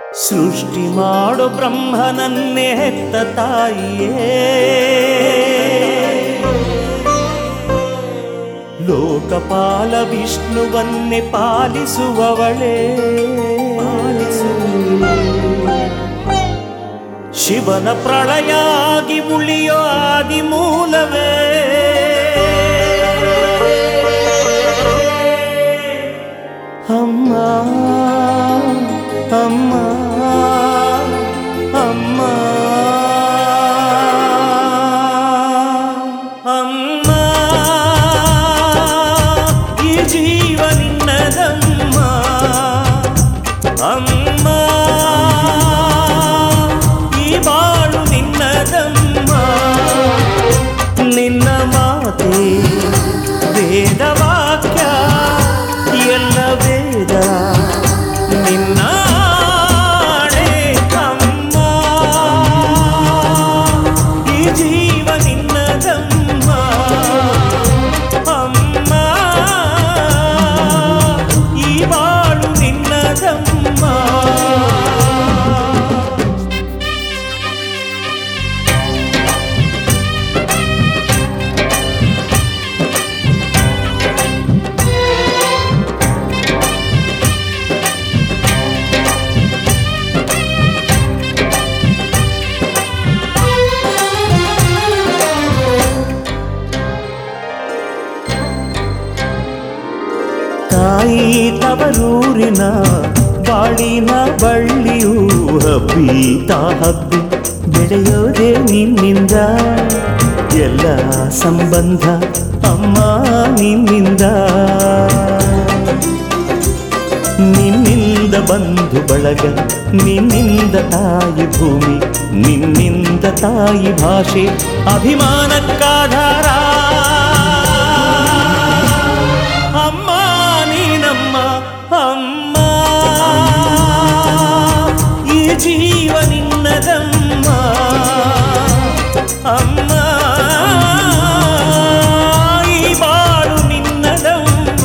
ಸೃಷ್ಟಿ ಮಾಡೋ ಬ್ರಹ್ಮನನ್ನೇ ಹೆತ್ತ ತಾಯಿಯೇ ಲೋಕಪಾಲ ವಿಷ್ಣುವನ್ನೇ ಪಾಲಿಸುವವಳೇ ಶಿವನ ಪ್ರಳಯ ಆಗಿ ಉಳಿಯೋ ಆದಿ ಮೂಲವೇ ಅಮ್ಮ ಅಮ್ಮ ಅಮ್ಮ ಅಮ್ಮ ಈ ಜೀವ ನಿನ್ನದಮ್ಮ ಅಮ್ಮ ಈ ಬಾಳು ನಿನ್ನದಮ್ಮ ನಿನ್ನ ಮಾತೆ ವೇದವಾಕ್ಯ ಎಲ್ಲ ವೇದ ನಿನ್ನಾಣೆ ಅಮ್ಮ ಈ ಜೀವ ನಿನ್ನದಮ್ಮ ಅಮ್ಮ ಈ ಬಾಳು ನಿನ್ನದಮ್ಮ ತಾಯಿ ತವರೂರಿನ ಬಾಳಿನ ಬಳ್ಳಿಯೂ ಹಬ್ಬಿ ಹಬ್ಬಿ ಬೆಳೆಯೋದೇ ನಿನ್ನಿಂದ ಎಲ್ಲ ಸಂಬಂಧ ಅಮ್ಮ ನಿನ್ನಿಂದ ನಿನ್ನಿಂದ ಬಂಧು ಬಳಗ ನಿನ್ನಿಂದ ತಾಯಿ ಭೂಮಿ ನಿನ್ನಿಂದ ತಾಯಿ ಭಾಷೆ ಅಭಿಮಾನಕ್ಕಾಧಾರ ಅಮ್ಮ ನೀನಮ್ಮ ಅಮ್ಮ ಈ ಜೀವ ನಿನ್ನದಮ್ಮ ಅಮ್ಮ ಈ ಬಾಳು ನಿನ್ನದಮ್ಮ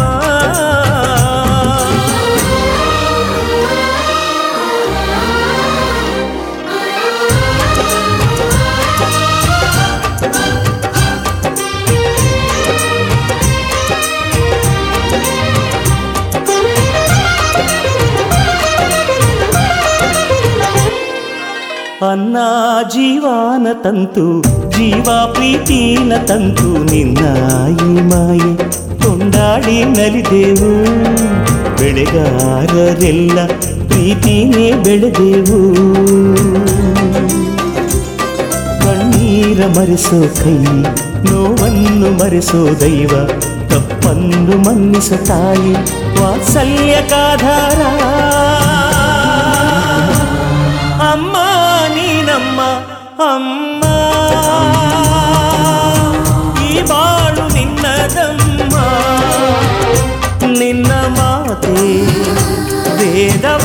ಅನ್ನ ಜೀವಾನ ತಂತು ಜೀವ ಪ್ರೀತಿನ ತಂತು ನಿನ್ನ ಈ ಮಾಯೆ ಕೊಂಡಾಡಿ ನಲಿದೆವು ಬೆಳೆಗಾರರೆಲ್ಲ ಪ್ರೀತಿನೇ ಬೆಳೆದೆವು ಕಣ್ಣೀರ ಮರೆಸೋ ಕೈ ನೋವನ್ನು ಮರೆಸೋ ದೈವ ತಪ್ಪನ್ನು ಮನ್ನಿಸೋ ತಾಯಿ ವಾತ್ಸಲ್ಯಕ್ಕಾಧಾರ ಅಮ್ಮ ನೀನಮ್ಮ ಅಮ್ಮ ಈ ಬಾಳು ನಿನ್ನದಮ್ಮ ನಿನ್ನ ಮಾತೆ ವೇದವ